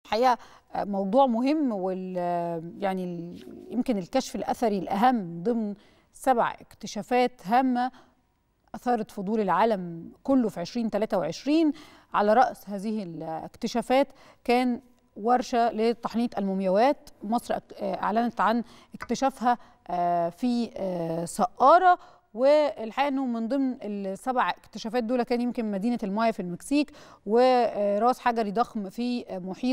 الحقيقه موضوع مهم وال يعني يمكن الكشف الاثري الاهم ضمن سبع اكتشافات هامه اثارت فضول العالم كله في 2023 على راس هذه الاكتشافات كان ورشه لتحنيط المومياوات مصر اعلنت عن اكتشافها في سقاره والحقيقه انه من ضمن السبع اكتشافات دول كان يمكن مدينه المايا في المكسيك وراس حجري ضخم في محيط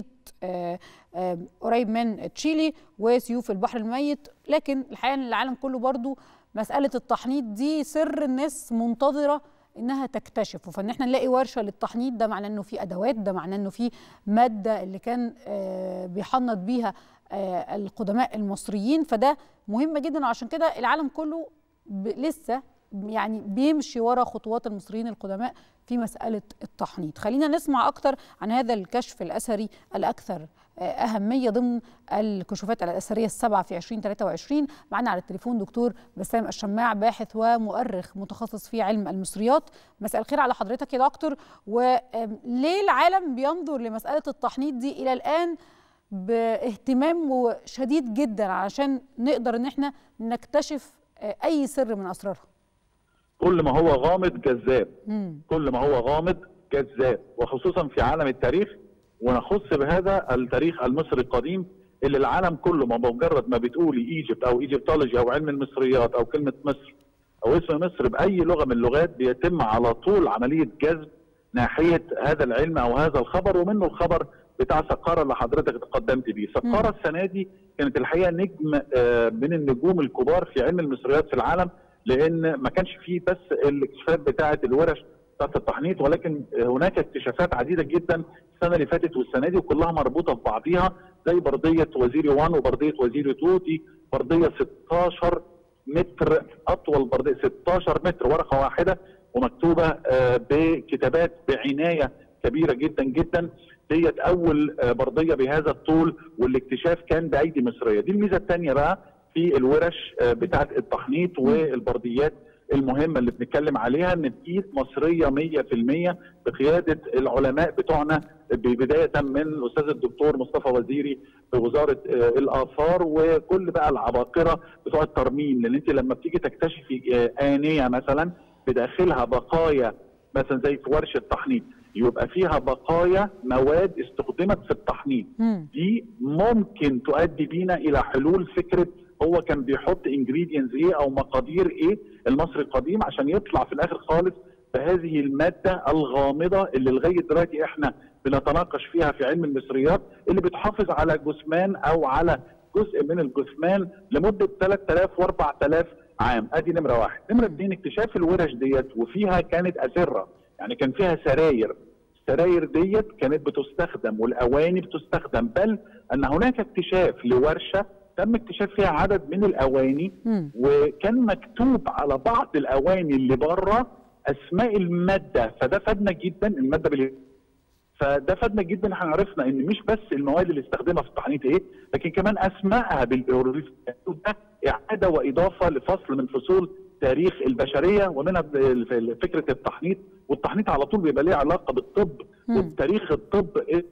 قريب من تشيلي وسيوف البحر الميت لكن الحقيقه العالم كله برضو مساله التحنيط دي سر الناس منتظره انها تكتشفه فان احنا نلاقي ورشه للتحنيط ده معناه انه في ادوات ده معناه انه في ماده اللي كان بيحنط بيها القدماء المصريين فده مهم جدا وعشان كده العالم كله لسه يعني بيمشي ورا خطوات المصريين القدماء في مسألة التحنيط خلينا نسمع أكتر عن هذا الكشف الأثري الأكثر أهمية ضمن الكشوفات الأثرية السبعة في 2023 معنا على التليفون دكتور بسام الشماع باحث ومؤرخ متخصص في علم المصريات مساء الخير على حضرتك يا دكتور وليه العالم بينظر لمسألة التحنيط دي إلى الآن باهتمام شديد جدا علشان نقدر ان احنا نكتشف اي سر من اسرارها كل ما هو غامض جذاب كل ما هو غامض جذاب وخصوصا في عالم التاريخ ونخص بهذا التاريخ المصري القديم اللي العالم كله ما بمجرد ما بتقولي ايجيبت او ايجيبتولوجي او علم المصريات او كلمه مصر او اسم مصر باي لغه من اللغات بيتم على طول عمليه جذب ناحيه هذا العلم او هذا الخبر ومنه الخبر بتاع سقاره اللي حضرتك تقدمت بيه، سقاره السنه دي كانت الحقيقه نجم من النجوم الكبار في علم المصريات في العالم لان ما كانش فيه بس الاكتشافات بتاعه الورش بتاعه التحنيط ولكن هناك اكتشافات عديده جدا السنه اللي فاتت والسنه دي وكلها مربوطه في بعضيها زي برديه وزيري 1 وبرديه وزيري 2 دي برديه 16 متر اطول برديه 16 متر ورقه واحده ومكتوبه بكتابات بعنايه كبيره جدا جدا ديت اول برديه بهذا الطول والاكتشاف كان بايدي مصريه دي الميزه الثانيه بقى في الورش بتاعه التحنيط والبرديات المهمه اللي بنتكلم عليها ان بايد مصريه 100% بقياده العلماء بتوعنا بدايه من الاستاذ الدكتور مصطفى وزيري في وزاره الاثار وكل بقى العباقره بتوع الترميم لان انت لما بتيجي تكتشفي انيه مثلا بداخلها بقايا مثلا زي في ورشه تحنيط يبقى فيها بقايا مواد استخدمت في التحنيط دي ممكن تؤدي بينا الى حلول فكره هو كان بيحط انجريدينتس ايه او مقادير ايه المصري القديم عشان يطلع في الاخر خالص بهذه الماده الغامضه اللي لغايه دلوقتي احنا بنتناقش فيها في علم المصريات اللي بتحافظ على جثمان او على جزء من الجثمان لمده 3000 و4000 عام ادي نمره واحد نمره اثنين اكتشاف الورش ديت وفيها كانت اسره يعني كان فيها سراير السراير ديت كانت بتستخدم والاواني بتستخدم بل ان هناك اكتشاف لورشه تم اكتشاف فيها عدد من الاواني م. وكان مكتوب على بعض الاواني اللي بره اسماء الماده فده فادنا جدا الماده بال فده فادنا جدا احنا عرفنا ان مش بس المواد اللي استخدمها في التحنيط ايه لكن كمان اسمائها بالهيروغليف ده اعاده واضافه لفصل من فصول تاريخ البشريه ومنها فكره التحنيط والتحنيط على طول بيبقى ليه علاقه بالطب وبتاريخ الطب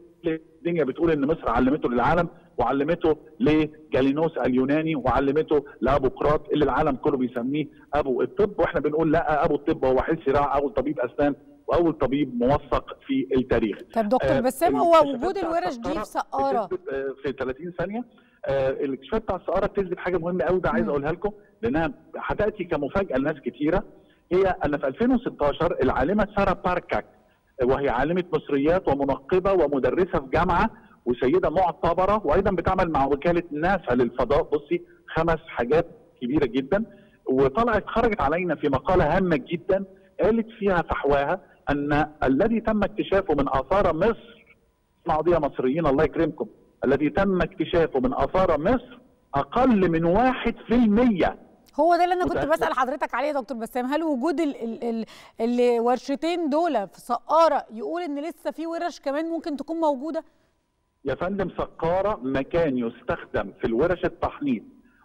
الدنيا بتقول ان مصر علمته للعالم وعلمته لجالينوس اليوناني وعلمته لابو قراط اللي العالم كله بيسميه ابو الطب واحنا بنقول لا ابو الطب هو حسي راع اول طبيب اسنان واول طبيب موثق في التاريخ طب دكتور بسام هو وجود الورش دي في سقاره في 30 ثانيه آه الاكتشاف بتاع السقاره بتثبت حاجه مهمه قوي ده عايز اقولها لكم لانها هتاتي كمفاجاه لناس كثيره هي ان في 2016 العالمه ساره باركاك وهي عالمه مصريات ومنقبه ومدرسه في جامعه وسيده معتبره وايضا بتعمل مع وكاله ناسا للفضاء بصي خمس حاجات كبيره جدا وطلعت خرجت علينا في مقاله هامه جدا قالت فيها فحواها ان الذي تم اكتشافه من اثار مصر اسمعوا دي يا مصريين الله يكرمكم الذي تم اكتشافه من اثار مصر اقل من واحد في المية هو ده اللي انا كنت بسال حضرتك عليه يا دكتور بسام هل وجود ال ال ال الورشتين دول في سقاره يقول ان لسه في ورش كمان ممكن تكون موجوده يا فندم سقاره مكان يستخدم في الورش التحنيط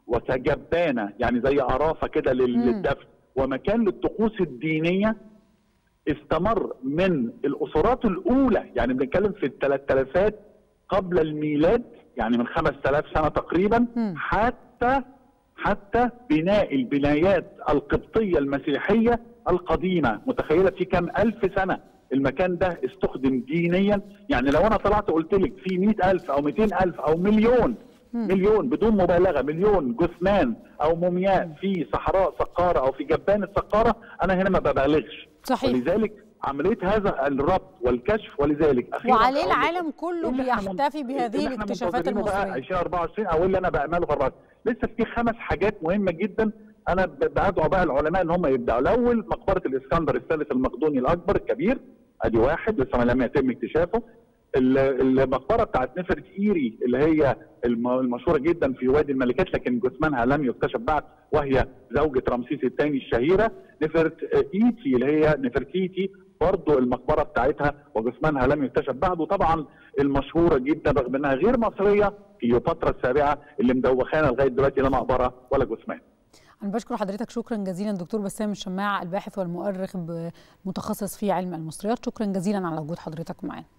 وكجبانه يعني زي قرافه كده للدفن ومكان للطقوس الدينيه استمر من الاسرات الاولى يعني بنتكلم في الثلاث الافات قبل الميلاد يعني من 5000 سنه تقريبا مم. حتى حتى بناء البنايات القبطيه المسيحيه القديمه متخيله في كام الف سنه المكان ده استخدم دينيا يعني لو انا طلعت قلت لك في 100000 او 200000 او مليون مليون بدون مبالغه مليون جثمان او مومياء في صحراء سقاره او في جبان السقاره انا هنا ما ببالغش صحيح. ولذلك عمليه هذا الربط والكشف ولذلك أخيراً وعليه أقول لك العالم كله اللي إحنا بيحتفي من- بهذه اللي إحنا الاكتشافات منتظرينه بقى المصريه 2024 او اللي انا بعمله في الرأس لسه في خمس حاجات مهمه جدا انا ب- بدعو بقى العلماء ان هم يبداوا الاول مقبره الاسكندر الثالث المقدوني الاكبر الكبير ادي واحد لسه ما لم يتم اكتشافه ال- المقبره بتاعت نفرت ايري اللي هي الم- المشهوره جدا في وادي الملكات لكن جثمانها لم يكتشف بعد وهي زوجة رمسيس الثاني الشهيره نفرت ايتي اللي هي نفرتيتي برضه المقبره بتاعتها وجثمانها لم يكتشف بعد وطبعا المشهوره جدا رغم انها غير مصريه كليوباترا السابعه اللي مدوخانا لغايه دلوقتي لا مقبره ولا جثمان انا بشكر حضرتك شكرا جزيلا دكتور بسام الشماع الباحث والمؤرخ متخصص في علم المصريات شكرا جزيلا على وجود حضرتك معانا